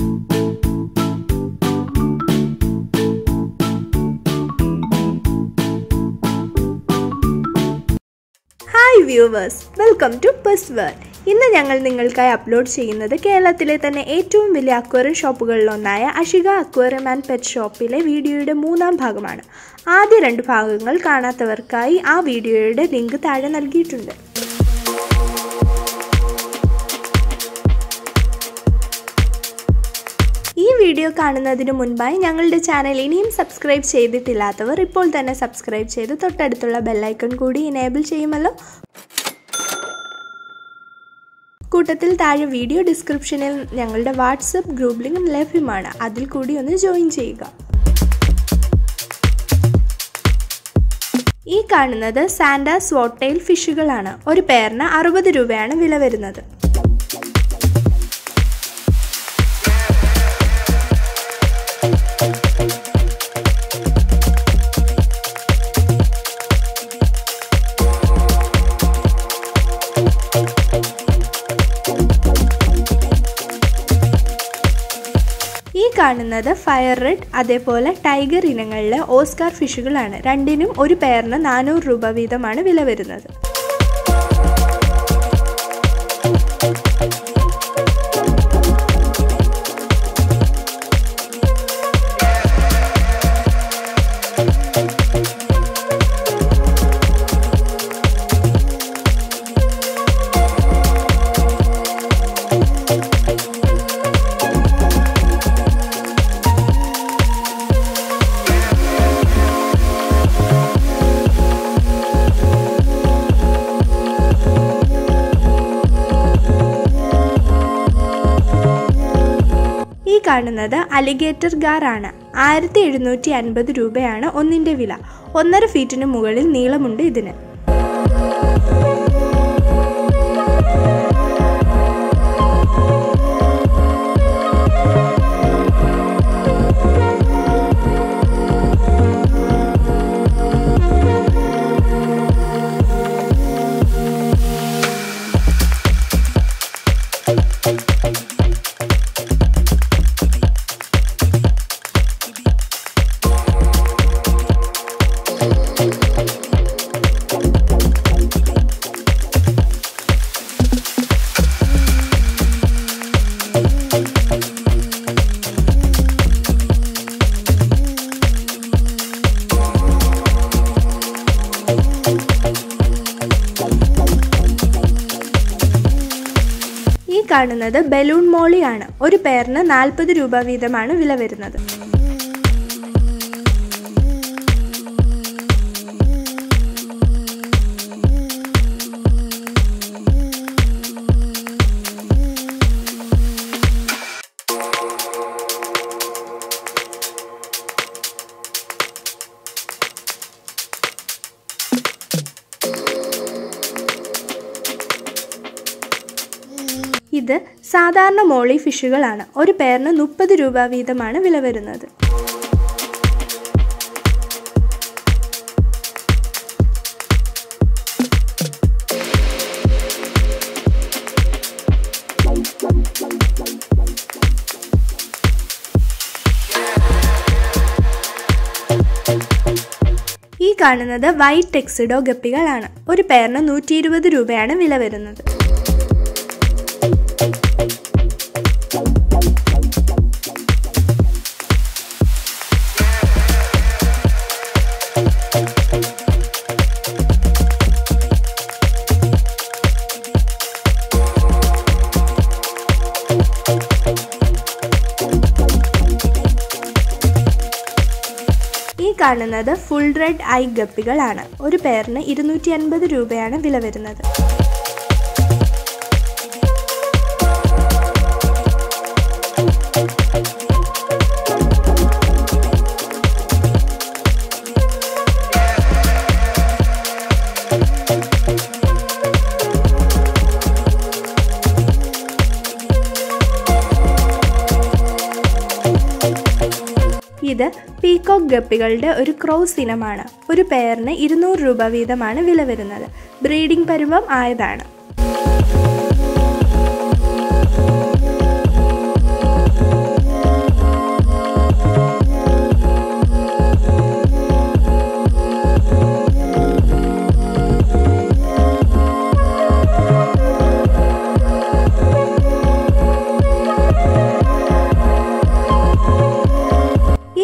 hi viewers welcome to bus world ഇന്ന് ഞങ്ങൾ നിങ്ങൾക്കായി അപ്ലോഡ് ചെയ്യുന്നത് കേരളത്തിലെ തന്നെ ഏറ്റവും വലിയ അക്വേറിയം ഷോപ്പുകളിലൊന്നായ അഷിക അക്വേറിയം ആൻഡ് പെറ്റ് ഷോപ്പിലെ വീഡിയോയുടെ മൂന്നാം ഭാഗമാണ് ആദ്യ രണ്ട് ഭാഗങ്ങൾ കാണാത്തവർക്കായി ആ വീഡിയോയുടെ ലിങ്ക് താഴെ നൽകിയിട്ടുണ്ട് ഈ വീഡിയോ കാണുന്നതിന് മുൻപായി ഞങ്ങളുടെ ചാനൽ ഇനിയും സബ്സ്ക്രൈബ് ചെയ്തിട്ടില്ലാത്തവർ ഇപ്പോൾ തന്നെ സബ്സ്ക്രൈബ് ചെയ്ത് തൊട്ടടുത്തുള്ള ബെല്ലൈക്കൺ കൂടി ഇനേബിൾ ചെയ്യുമല്ലോ കൂട്ടത്തിൽ താഴെ വീഡിയോ ഡിസ്ക്രിപ്ഷനിൽ ഞങ്ങളുടെ വാട്സപ്പ് ഗ്രൂപ്പ് ലിങ്ക് ലഭ്യമാണ് അതിൽ കൂടി ഒന്ന് ജോയിൻ ചെയ്യുക ഈ കാണുന്നത് സാൻഡ സ്വോട്ടൈൽ ഫിഷുകളാണ് ഒരു പേരിന് അറുപത് രൂപയാണ് വില വരുന്നത് ഈ കാണുന്നത് ഫയർ റെഡ് അതേപോലെ ടൈഗർ ഇനങ്ങളിലെ ഓസ്കാർ ഫിഷുകളാണ് രണ്ടിനും ഒരു പെയറിന് നാനൂറ് രൂപ വീതമാണ് വില വരുന്നത് ഈ കാണുന്നത് അലിഗേറ്റർ ഗാർ ആണ് ആയിരത്തി എഴുന്നൂറ്റി അൻപത് രൂപയാണ് ഒന്നിന്റെ വില ഒന്നര ഫീറ്റിന് മുകളിൽ നീളമുണ്ട് ഇതിന് ഈ കാണുന്നത് ബലൂൺ മോളിയാണ് ഒരു പെയറിന് നാൽപ്പത് രൂപ വീതമാണ് വില വരുന്നത് ഇത് സാധാരണ മോളി ഫിഷുകളാണ് ഒരു പെയറിന് മുപ്പത് രൂപ വീതമാണ് വില വരുന്നത് ഈ കാണുന്നത് വൈറ്റ് ടെക്സിഡോ ഗപ്പികളാണ് ഒരു പെയറിന് നൂറ്റി ഇരുപത് രൂപയാണ് വില വരുന്നത് ഈ കാണുന്നത് ഫുൾ റെഡ് ഐ ഗപ്പികളാണ് ഒരു പെയറിന് ഇരുന്നൂറ്റി അൻപത് രൂപയാണ് വില വരുന്നത് ഇത് പീകോക്ക് ഗപ്പികളുടെ ഒരു ക്രോസ് ഇനമാണ് ഒരു പെയറിന് ഇരുന്നൂറ് രൂപ വീതമാണ് വില വരുന്നത് ബ്രീഡിംഗ് പരുവം ആയതാണ്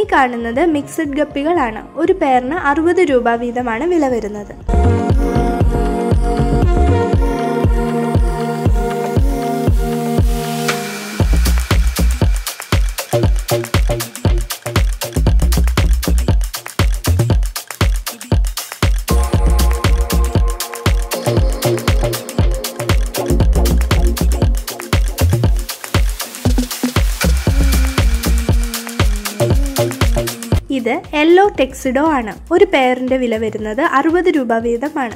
ഈ കാണുന്നത് മിക്സഡ് ഗപ്പികളാണ് ഒരു പെയറിന് അറുപത് രൂപ വീതമാണ് വില വരുന്നത് ഇത് യെല്ലോ ടെക്സിഡോ ആണ് ഒരു പെയറിന്റെ വില വരുന്നത് അറുപത് രൂപ വീതമാണ്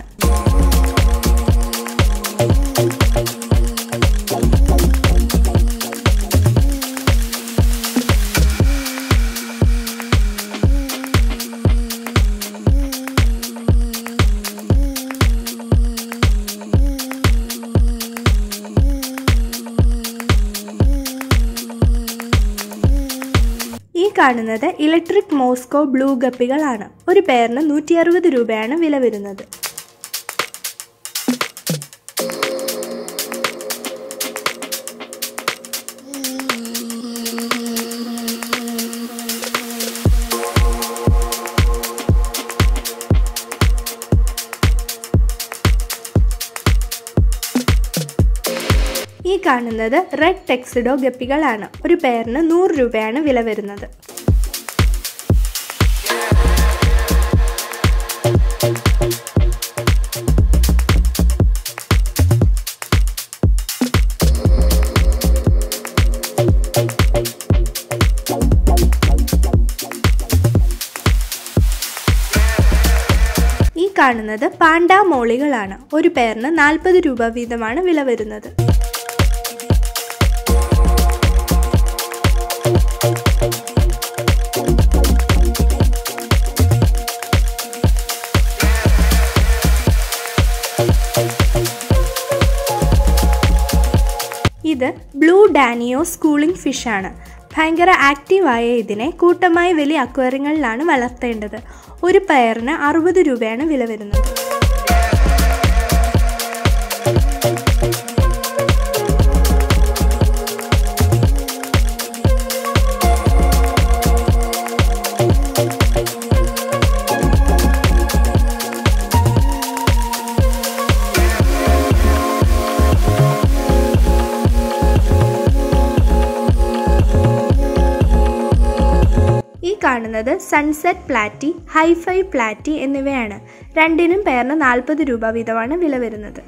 ഈ കാണുന്നത് ഇലക്ട്രിക് മോസ്കോ ബ്ലൂ ഗപ്പികളാണ് ഒരു പെയറിന് നൂറ്റി അറുപത് രൂപയാണ് വില വരുന്നത് ഈ കാണുന്നത് റെഡ് ടെക്സിഡോ ഗപ്പികളാണ് ഒരു പെയറിന് നൂറ് രൂപയാണ് വില വരുന്നത് ഈ കാണുന്നത് പാണ്ട മോളികളാണ് ഒരു പെയറിന് നാൽപ്പത് രൂപ വീതമാണ് വില വരുന്നത് ഇത് ബ്ലൂ ഡാനിയോ സ്കൂളിംഗ് ഫിഷാണ് ഭയങ്കര ആക്റ്റീവായ ഇതിനെ കൂട്ടമായി വലിയ അക്വേറിയങ്ങളിലാണ് വളർത്തേണ്ടത് ഒരു പെയറിന് അറുപത് രൂപയാണ് വില വരുന്നത് ഈ കാണുന്നത് സൺസെറ്റ് പ്ലാറ്റി ഹൈഫൈ പ്ലാറ്റി എന്നിവയാണ് രണ്ടിനും പേരിന് നാൽപ്പത് രൂപ വീതമാണ് വില വരുന്നത്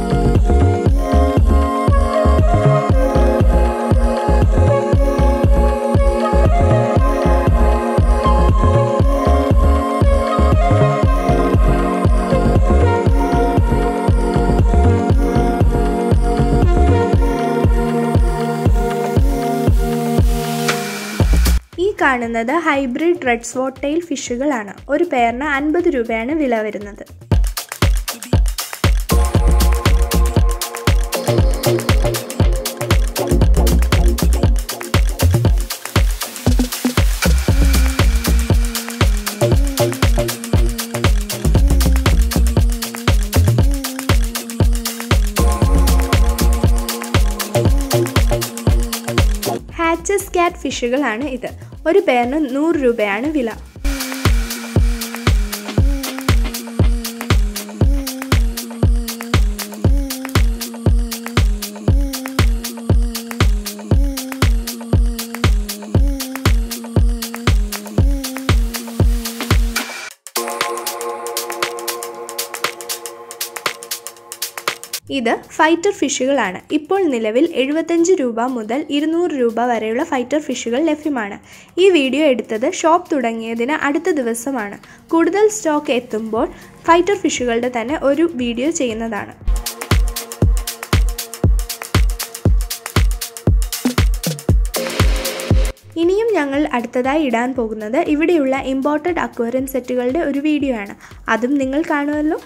ഈ കാണുന്നത് ഹൈബ്രിഡ് റെഡ് സ്വോട്ടെയിൽ ഫിഷുകളാണ് ഒരു പെയറിന് അൻപത് രൂപയാണ് വില വരുന്നത് ഹാച്ചസ് ക്യാറ്റ് ഫിഷുകളാണ് ഇത് ഒരു പെയറിന് നൂറ് രൂപയാണ് വില ഇത് ഫൈറ്റർ ഫിഷുകളാണ് ഇപ്പോൾ നിലവിൽ എഴുപത്തഞ്ച് രൂപ മുതൽ ഇരുന്നൂറ് രൂപ വരെയുള്ള ഫൈറ്റർ ഫിഷുകൾ ലഭ്യമാണ് ഈ വീഡിയോ എടുത്തത് ഷോപ്പ് തുടങ്ങിയതിന് അടുത്ത ദിവസമാണ് കൂടുതൽ സ്റ്റോക്ക് എത്തുമ്പോൾ ഫൈറ്റർ ഫിഷുകളുടെ തന്നെ ഒരു വീഡിയോ ചെയ്യുന്നതാണ് ഇനിയും ഞങ്ങൾ അടുത്തതായി ഇടാൻ പോകുന്നത് ഇവിടെയുള്ള ഇമ്പോർട്ടഡ് അക്വേറിയം സെറ്റുകളുടെ ഒരു വീഡിയോ ആണ് അതും നിങ്ങൾ കാണുമല്ലോ